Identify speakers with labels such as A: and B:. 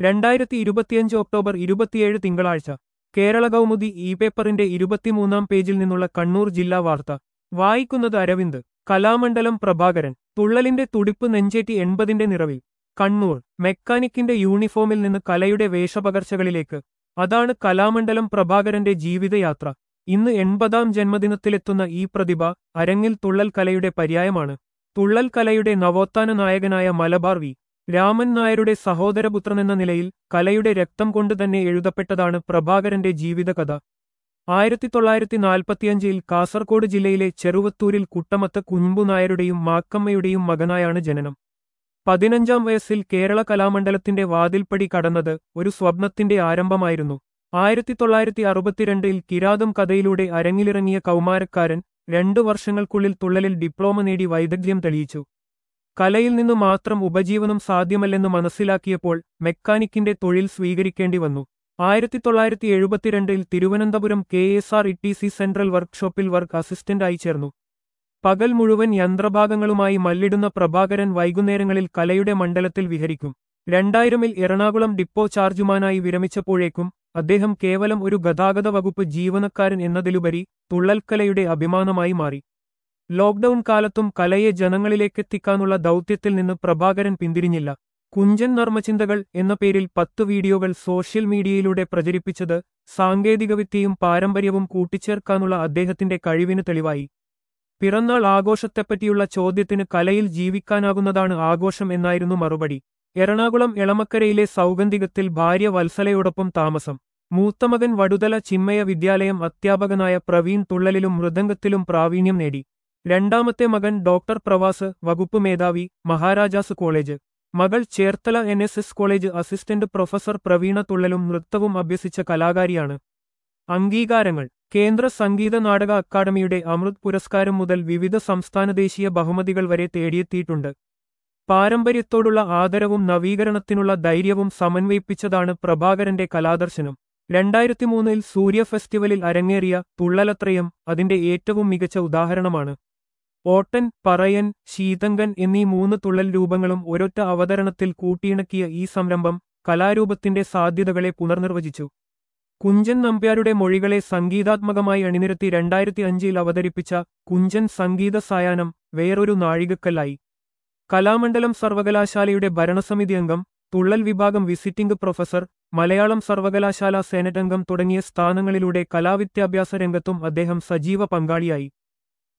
A: രണ്ടായിരത്തി ഇരുപത്തിയഞ്ച് ഒക്ടോബർ ഇരുപത്തിയേഴ് തിങ്കളാഴ്ച കേരള കൗമുദി ഇ പേപ്പറിന്റെ ഇരുപത്തിമൂന്നാം പേജിൽ നിന്നുള്ള കണ്ണൂർ ജില്ലാ വാർത്ത വായിക്കുന്നത് അരവിന്ദ് കലാമണ്ഡലം പ്രഭാകരൻ തുള്ളലിന്റെ തുടിപ്പ് നെഞ്ചേറ്റി എൺപതിന്റെ നിറവിൽ കണ്ണൂർ മെക്കാനിക്കിന്റെ യൂണിഫോമിൽ നിന്ന് കലയുടെ വേഷപകർച്ചകളിലേക്ക് അതാണ് കലാമണ്ഡലം പ്രഭാകരന്റെ ജീവിതയാത്ര ഇന്ന് എൺപതാം ജന്മദിനത്തിലെത്തുന്ന ഈ പ്രതിഭ അരങ്ങിൽ തുള്ളൽ കലയുടെ പര്യായമാണ് തുള്ളൽ കലയുടെ നവോത്ഥാന നായകനായ മലബാർ വി രാമൻ നായരുടെ സഹോദരപുത്രനെന്ന നിലയിൽ കലയുടെ രക്തം കൊണ്ടുതന്നെ എഴുതപ്പെട്ടതാണ് പ്രഭാകരന്റെ ജീവിതകഥ ആയിരത്തി തൊള്ളായിരത്തി നാൽപ്പത്തിയഞ്ചിൽ കാസർഗോഡ് ജില്ലയിലെ ചെറുവത്തൂരിൽ കുട്ടമത്ത് കുഞ്ഞുമ്പു നായരുടെയും മാക്കമ്മയുടെയും മകനായാണ് ജനനം പതിനഞ്ചാം വയസ്സിൽ കേരള കലാമണ്ഡലത്തിന്റെ വാതിൽപ്പടി കടന്നത് ഒരു സ്വപ്നത്തിന്റെ ആരംഭമായിരുന്നു ആയിരത്തി തൊള്ളായിരത്തി അറുപത്തിരണ്ടിൽ കിരാതം കഥയിലൂടെ അരങ്ങിലിറങ്ങിയ കൗമാരക്കാരൻ രണ്ടു വർഷങ്ങൾക്കുള്ളിൽ തുള്ളലിൽ ഡിപ്ലോമ നേടി വൈദഗ്ധ്യം തെളിയിച്ചു കലയിൽ നിന്നു മാത്രം ഉപജീവനം സാധ്യമല്ലെന്ന് മനസ്സിലാക്കിയപ്പോൾ മെക്കാനിക്കിന്റെ തൊഴിൽ സ്വീകരിക്കേണ്ടി വന്നു ആയിരത്തി തൊള്ളായിരത്തി എഴുപത്തിരണ്ടിൽ Thiruvananthapuram K S R T C സി സെൻട്രൽ വർക്ക്ഷോപ്പിൽ വർക്ക് അസിസ്റ്റന്റായി ചേർന്നു പകൽ മുഴുവൻ യന്ത്രഭാഗങ്ങളുമായി മല്ലിടുന്ന പ്രഭാകരൻ വൈകുന്നേരങ്ങളിൽ കലയുടെ മണ്ഡലത്തിൽ വിഹരിക്കും രണ്ടായിരമിൽ എറണാകുളം ഡിപ്പോ ചാർജുമാനായി വിരമിച്ചപ്പോഴേക്കും അദ്ദേഹം കേവലം ഒരു ഗതാഗത വകുപ്പ് ജീവനക്കാരൻ എന്നതിലുപരി തുള്ളൽക്കലയുടെ അഭിമാനമായി മാറി ലോക്ഡൌൺ കാലത്തും കലയെ ജനങ്ങളിലേക്കെത്തിക്കാനുള്ള ദൗത്യത്തിൽ നിന്ന് പ്രഭാകരൻ പിന്തിരിഞ്ഞില്ല കുഞ്ചൻ നർമ്മചിന്തകൾ എന്ന പേരിൽ പത്ത് വീഡിയോകൾ സോഷ്യൽ മീഡിയയിലൂടെ പ്രചരിപ്പിച്ചത് സാങ്കേതികവിദ്യയും പാരമ്പര്യവും കൂട്ടിച്ചേർക്കാനുള്ള അദ്ദേഹത്തിന്റെ കഴിവിന് തെളിവായി പിറന്നാൾ ആഘോഷത്തെപ്പറ്റിയുള്ള ചോദ്യത്തിന് കലയിൽ ജീവിക്കാനാകുന്നതാണ് ആഘോഷം എന്നായിരുന്നു മറുപടി എറണാകുളം എളമക്കരയിലെ സൗഗന്ധികത്തിൽ ഭാര്യ വത്സലയോടൊപ്പം താമസം മൂത്തമകൻ വടുതല ചിന്മയ വിദ്യാലയം അധ്യാപകനായ പ്രവീൺ തുള്ളലിലും മൃദംഗത്തിലും പ്രാവീണ്യം നേടി രണ്ടാമത്തെ മകൻ ഡോക്ടർ പ്രവാസ് വകുപ്പ് മേധാവി മഹാരാജാസ് കോളേജ് മകൾ Cherthala N S S college assistant professor Praveena തുള്ളലും നൃത്തവും അഭ്യസിച്ച കലാകാരിയാണ് അംഗീകാരങ്ങൾ കേന്ദ്ര സംഗീത നാടക അക്കാദമിയുടെ അമൃത് പുരസ്കാരം മുതൽ വിവിധ സംസ്ഥാന ദേശീയ ബഹുമതികൾ വരെ തേടിയെത്തിയിട്ടുണ്ട് പാരമ്പര്യത്തോടുള്ള ആദരവും നവീകരണത്തിനുള്ള ധൈര്യവും സമന്വയിപ്പിച്ചതാണ് പ്രഭാകരന്റെ കലാദർശനം രണ്ടായിരത്തി മൂന്നിൽ സൂര്യ ഫെസ്റ്റിവലിൽ അരങ്ങേറിയ തുള്ളലത്രയം അതിന്റെ ഏറ്റവും മികച്ച ഉദാഹരണമാണ് ഓട്ടൻ പറയൻ ശീതങ്കൻ എന്നീ മൂന്ന് തുള്ളൽ രൂപങ്ങളും ഒരൊറ്റ അവതരണത്തിൽ കൂട്ടിയിണക്കിയ ഈ സംരംഭം കലാരൂപത്തിന്റെ സാധ്യതകളെ പുനർനിർവചിച്ചു കുഞ്ചൻ നമ്പ്യാരുടെ മൊഴികളെ സംഗീതാത്മകമായി അണിനിരത്തി രണ്ടായിരത്തി അഞ്ചിൽ അവതരിപ്പിച്ച കുഞ്ചൻ സംഗീത സായാഹ്നം വേറൊരു നാഴികക്കല്ലായി കലാമണ്ഡലം സർവകലാശാലയുടെ ഭരണസമിതി അംഗം തുള്ളൽ വിഭാഗം വിസിറ്റിംഗ് പ്രൊഫസർ മലയാളം സർവകലാശാല സെനറ്റ് അംഗം തുടങ്ങിയ സ്ഥാനങ്ങളിലൂടെ കലാവിദ്യാഭ്യാസ രംഗത്തും അദ്ദേഹം സജീവ പങ്കാളിയായി